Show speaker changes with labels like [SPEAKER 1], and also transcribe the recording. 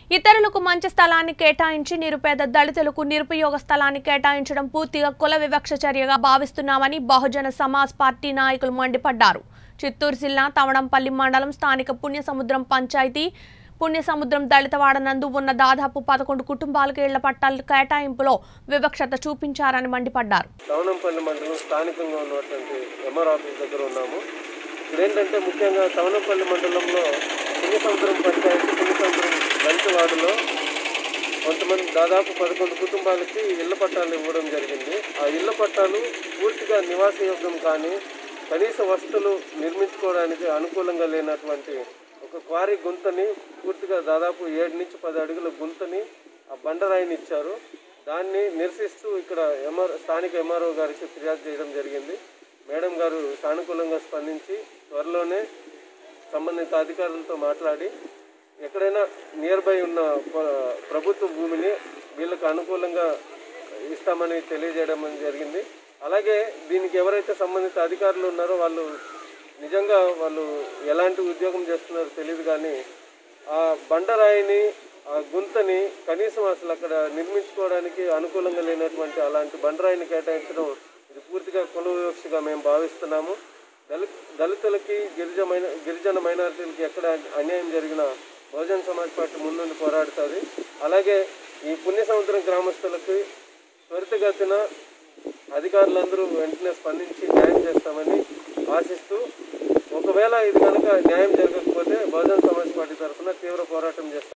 [SPEAKER 1] ఇతరులకు మంచి స్థలాన్ని కేటాయించి నిరుపేద దళితులకు నిరుపయోగ స్థలాన్ని కేటాయించడం పూర్తిగా కుల వివక్ష చర్యగా భావిస్తున్నామని బహుజన సమాజ్ పార్టీ నాయకులు మండిపడ్డారు చిత్తూరు జిల్లా తవడంపల్లి మండలం స్థానిక పుణ్యసముద్రం పంచాయతీ పుణ్యసముద్రం దళితవాడ నందు ఉన్న దాదాపు పదకొండు కుటుంబాలకు ఇళ్ల పట్టాల కేటాయింపులో వివక్షత చూపించారని మండిపడ్డారు
[SPEAKER 2] తవనంపల్లి మండలం స్థానికంగా ఉన్నటువంటి ఎంఆర్ ఆఫీస్ దగ్గర ఉన్నాము ఇక్కడ ఏంటంటే ముఖ్యంగా తవనంపల్లి మండలంలో పుణ్యసముద్రం పంచాయతీ పుణ్యసముద్రం దళిత వార్డులో కొంతమంది దాదాపు పదకొండు కుటుంబాలకి ఇళ్ల పట్టాలు ఇవ్వడం జరిగింది ఆ ఇళ్ల పట్టాలు పూర్తిగా నివాసయోగ్యం కానీ కనీస వసతులు నిర్మించుకోవడానికి అనుకూలంగా లేనటువంటి ఒక క్వారీ గుంతని పూర్తిగా దాదాపు ఏడు నుంచి పది అడుగుల గుంతని ఆ బండరాయిని ఇచ్చారు దాన్ని నిరసిస్తూ ఇక్కడ ఎంఆర్ స్థానిక ఎంఆర్ఓ గారికి ఫిర్యాదు చేయడం జరిగింది మేడం గారు సానుకూలంగా స్పందించి త్వరలోనే సంబంధిత అధికారులతో మాట్లాడి ఎక్కడైనా నియర్ బై ఉన్న ప్ర- ప్రభుత్వ భూమిని వీళ్ళకు అనుకూలంగా ఇస్తామని తెలియజేయడం జరిగింది అలాగే దీనికి ఎవరైతే సంబంధిత అధికారులు ఉన్నారో వాళ్ళు నిజంగా వాళ్ళు ఎలాంటి ఉద్యోగం చేస్తున్నారో తెలియదు కానీ ఆ బండరాయిని ఆ గుంతని కనీసం అసలు అక్కడ నిర్మించుకోవడానికి అనుకూలంగా లేనటువంటి అలాంటి బండరాయిని కేటాయించడం ఇది పూర్తిగా కుల వివక్షగా మేము భావిస్తున్నాము దళిత దళితులకి గిరిజన గిరిజన మైనారిటీలకి ఎక్కడ అన్యాయం జరిగినా బహుజన్ సమాజ్ పార్టీ ముందుండి పోరాడుతుంది అలాగే ఈ పుణ్య సముద్రం గ్రామస్తులకి త్వరితగతిన అధికారులందరూ వెంటనే స్పందించి న్యాయం చేస్తామని ఆశిస్తూ ఒకవేళ ఇది కనుక న్యాయం జరగకపోతే బహుజన్ సమాజ్ పార్టీ తరఫున తీవ్ర పోరాటం చేస్తాం